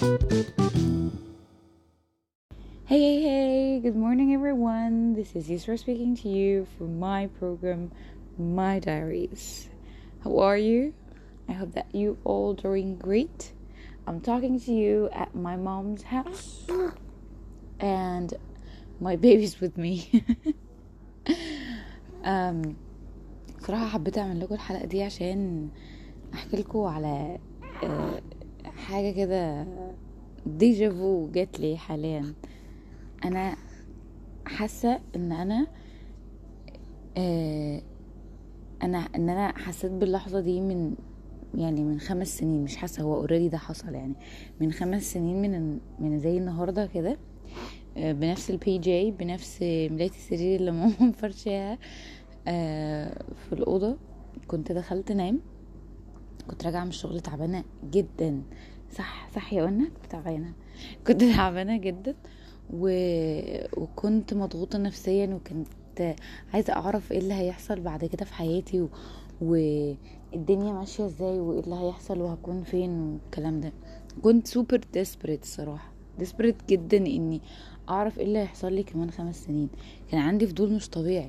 Hey, hey, hey, good morning, everyone. This is Yusra speaking to you from my program, My Diaries. How are you? I hope that you all doing great. I'm talking to you at my mom's house, and my baby's with me. um, صراحة حبيت أعمل لكم الحلقة دي عشان أحكي لكم على آه، حاجة كده ديجافو جات لي حاليا انا حاسه ان انا آه انا ان انا حسيت باللحظه دي من يعني من خمس سنين مش حاسه هو اوريدي ده حصل يعني من خمس سنين من من زي النهارده كده آه بنفس البي جي بنفس ملايه السرير اللي ماما مفرشاها آه في الاوضه كنت دخلت انام كنت راجعه من الشغل تعبانه جدا صح صح يا قلنا كنت تعبانه كنت تعبانه جدا و... وكنت مضغوطة نفسيا وكنت عايزة أعرف ايه اللي هيحصل بعد كده في حياتي و... والدنيا ماشية ازاي وايه اللي هيحصل وهكون فين والكلام ده كنت سوبر ديسبريت الصراحة ديسبريت جدا اني اعرف ايه اللي هيحصل لي كمان خمس سنين كان عندي فضول مش طبيعي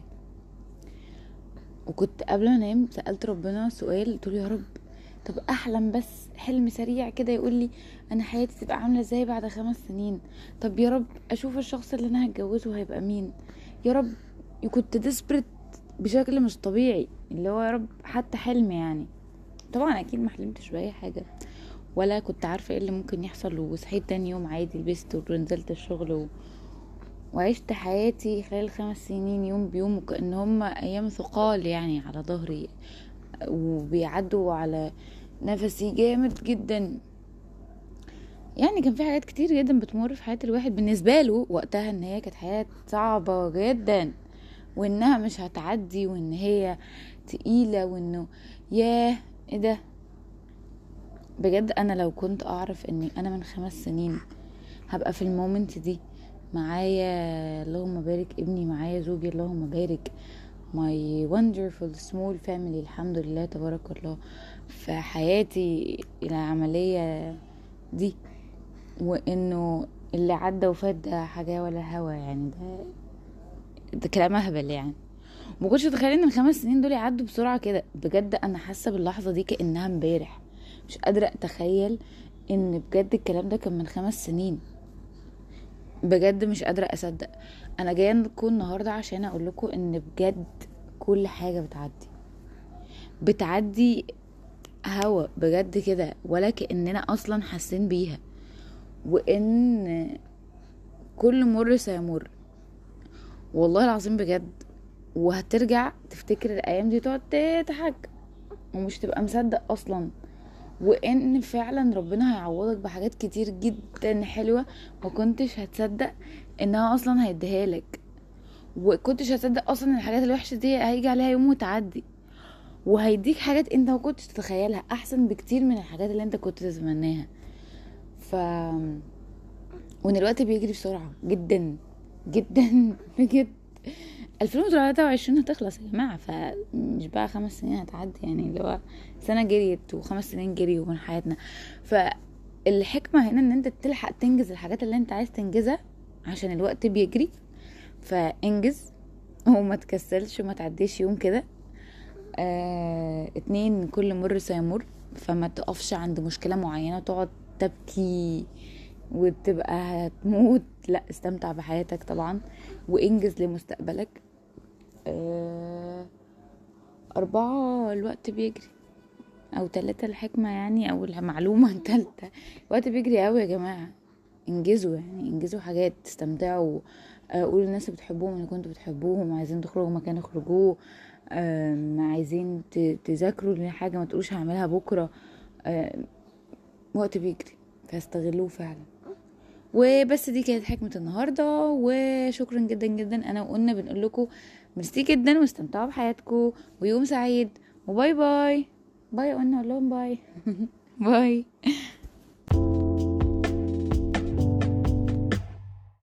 وكنت قبل ما انام سألت ربنا سؤال قلت له يا رب طب احلم بس حلم سريع كده يقول لي انا حياتي تبقى عامله ازاي بعد خمس سنين طب يا رب اشوف الشخص اللي انا هتجوزه هيبقى مين يا رب كنت ديسبريت بشكل مش طبيعي اللي هو يا رب حتى حلم يعني طبعا اكيد ما حلمتش باي حاجه ولا كنت عارفه ايه اللي ممكن يحصل وصحيت تاني يوم عادي لبست ونزلت الشغل و... وعشت حياتي خلال خمس سنين يوم بيوم وكأن هما أيام ثقال يعني على ظهري وبيعدوا على نفسي جامد جدا يعني كان في حاجات كتير جدا بتمر في حياة الواحد بالنسبة له وقتها ان هي كانت حياة صعبة جدا وانها مش هتعدي وان هي تقيلة وانه ياه ايه ده بجد انا لو كنت اعرف اني انا من خمس سنين هبقى في المومنت دي معايا اللهم بارك ابني معايا زوجي اللهم بارك my wonderful small family الحمد لله تبارك الله في حياتي العملية دي وانه اللي عدى وفات ده حاجة ولا هوا يعني ده ده كلام اهبل يعني ما كنتش اتخيل ان الخمس سنين دول يعدوا بسرعة كده بجد انا حاسة باللحظة دي كأنها امبارح مش قادرة اتخيل ان بجد الكلام ده كان من خمس سنين بجد مش قادرة اصدق انا جاية لكم النهاردة عشان اقول لكم ان بجد كل حاجة بتعدي بتعدي هوا بجد كده ولا كأننا اصلا حاسين بيها وان كل مر سيمر والله العظيم بجد وهترجع تفتكر الايام دي تقعد تضحك ومش تبقى مصدق اصلا وان فعلا ربنا هيعوضك بحاجات كتير جدا حلوه ما كنتش هتصدق انها اصلا هيديها لك وكنتش هتصدق اصلا ان الحاجات الوحشه دي هيجي عليها يوم وتعدي وهيديك حاجات انت ما كنتش تتخيلها احسن بكتير من الحاجات اللي انت كنت تتمناها ف وان الوقت بيجري بسرعه جدا جدا بجد 2023 هتخلص يا جماعة فمش بقى خمس سنين هتعدي يعني اللي هو سنة جريت وخمس سنين جريوا من حياتنا فالحكمة هنا ان انت تلحق تنجز الحاجات اللي انت عايز تنجزها عشان الوقت بيجري فانجز وما تكسلش وما تعديش يوم كده آه اتنين كل مر سيمر فما تقفش عند مشكلة معينة تقعد تبكي وتبقى هتموت لا استمتع بحياتك طبعا وانجز لمستقبلك آه، أربعة الوقت بيجري أو تلاتة الحكمة يعني أو المعلومة التالتة الوقت بيجري أوي يا جماعة انجزوا يعني انجزوا حاجات استمتعوا آه، قولوا للناس اللي بتحبوهم ان كنتوا بتحبوهم عايزين تخرجوا مكان اخرجوه عايزين تذاكروا لحاجة ما تقولوش هعملها بكرة وقت بيجري فاستغلوه فعلا وبس دي كانت حكمة النهاردة وشكرا جدا جدا انا وقلنا بنقول لكم ميرسي جدا واستمتعوا بحياتكم ويوم سعيد وباي باي باي قلنا اقول لهم باي باي